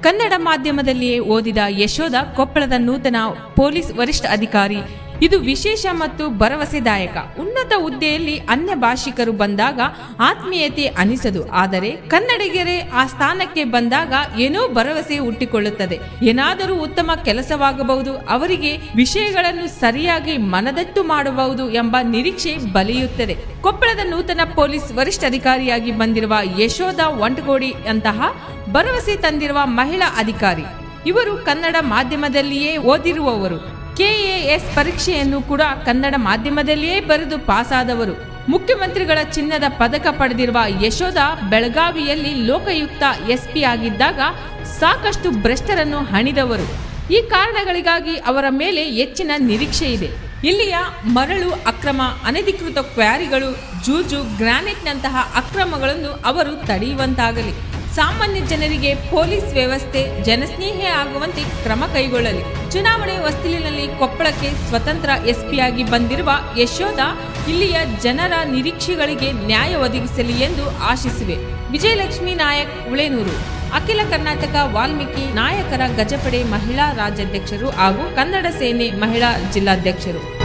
ಕನ್ನಡ ಮಾಧ್ಯಮದಲ್ಲಿಯೇ ಓದಿದ ಯಶೋಧ ಕೊಪ್ಪಳದ ನೂತನ ಪೊಲೀಸ್ ವರಿಷ್ಠ ಅಧಿಕಾರಿ ಇದು ವಿಶೇಷ ಮತ್ತು ಭರವಸೆದಾಯಕ ಉನ್ನತ ಹುದ್ದೆಯಲ್ಲಿ ಅನ್ಯ ಭಾಷಿಕರು ಬಂದಾಗ ಆತ್ಮೀಯತೆ ಅನಿಸದು ಆದರೆ ಕನ್ನಡಿಗರೇ ಆ ಸ್ಥಾನಕ್ಕೆ ಬಂದಾಗ ಏನೋ ಭರವಸೆ ಹುಟ್ಟಿಕೊಳ್ಳುತ್ತದೆ ಏನಾದರೂ ಉತ್ತಮ ಕೆಲಸವಾಗಬಹುದು ಅವರಿಗೆ ವಿಷಯಗಳನ್ನು ಸರಿಯಾಗಿ ಮನದಟ್ಟು ಮಾಡಬಹುದು ಎಂಬ ನಿರೀಕ್ಷೆ ಬಲಿಯುತ್ತದೆ ಕೊಪ್ಪಳದ ನೂತನ ಪೊಲೀಸ್ ವರಿಷ್ಠಾಧಿಕಾರಿಯಾಗಿ ಬಂದಿರುವ ಯಶೋಧ ಒಂಟಗೋಡಿ ಅಂತಹ ಭರವಸೆ ತಂದಿರುವ ಮಹಿಳಾ ಅಧಿಕಾರಿ ಇವರು ಕನ್ನಡ ಮಾಧ್ಯಮದಲ್ಲಿಯೇ ಓದಿರುವವರು ಕೆಎಎಸ್ ಪರೀಕ್ಷೆಯನ್ನು ಕೂಡ ಕನ್ನಡ ಮಾಧ್ಯಮದಲ್ಲಿಯೇ ಬರೆದು ಪಾಸಾದವರು ಮುಖ್ಯಮಂತ್ರಿಗಳ ಚಿನ್ನದ ಪದಕ ಪಡೆದಿರುವ ಯಶೋಧ ಬೆಳಗಾವಿಯಲ್ಲಿ ಲೋಕಾಯುಕ್ತ ಎಸ್ಪಿ ಆಗಿದ್ದಾಗ ಸಾಕಷ್ಟು ಭ್ರಷ್ಟರನ್ನು ಹಣಿದವರು ಈ ಕಾರಣಗಳಿಗಾಗಿ ಅವರ ಮೇಲೆ ಹೆಚ್ಚಿನ ನಿರೀಕ್ಷೆ ಇದೆ ಇಲ್ಲಿಯ ಮರಳು ಅಕ್ರಮ ಅನಧಿಕೃತ ಕ್ವಾರಿಗಳು ಜೂಜು ಗ್ರಾನೈಟ್ನಂತಹ ಅಕ್ರಮಗಳನ್ನು ಅವರು ತಡೆಯುವಂತಾಗಲಿ ಸಾಮಾನ್ಯ ಜನರಿಗೆ ಪೊಲೀಸ್ ವ್ಯವಸ್ಥೆ ಜನಸ್ನೇಹಿ ಆಗುವಂತೆ ಕ್ರಮ ಕೈಗೊಳ್ಳಲಿ ಚುನಾವಣೆ ಹೊಸ್ತಿಲಿನಲ್ಲಿ ಕೊಪ್ಪಳಕ್ಕೆ ಸ್ವತಂತ್ರ ಎಸ್ಪಿಯಾಗಿ ಬಂದಿರುವ ಯಶೋಧ ಇಲ್ಲಿಯ ಜನರ ನಿರೀಕ್ಷೆಗಳಿಗೆ ನ್ಯಾಯ ಒದಗಿಸಲಿ ಎಂದು ಆಶಿಸಿವೆ ವಿಜಯಲಕ್ಷ್ಮಿ ನಾಯಕ್ ಉಳೇನೂರು ಅಖಿಲ ಕರ್ನಾಟಕ ವಾಲ್ಮೀಕಿ ನಾಯಕರ ಗಜಪಡೆ ಮಹಿಳಾ ರಾಜ್ಯಾಧ್ಯಕ್ಷರು ಹಾಗೂ ಕನ್ನಡ ಸೇನೆ ಮಹಿಳಾ ಜಿಲ್ಲಾಧ್ಯಕ್ಷರು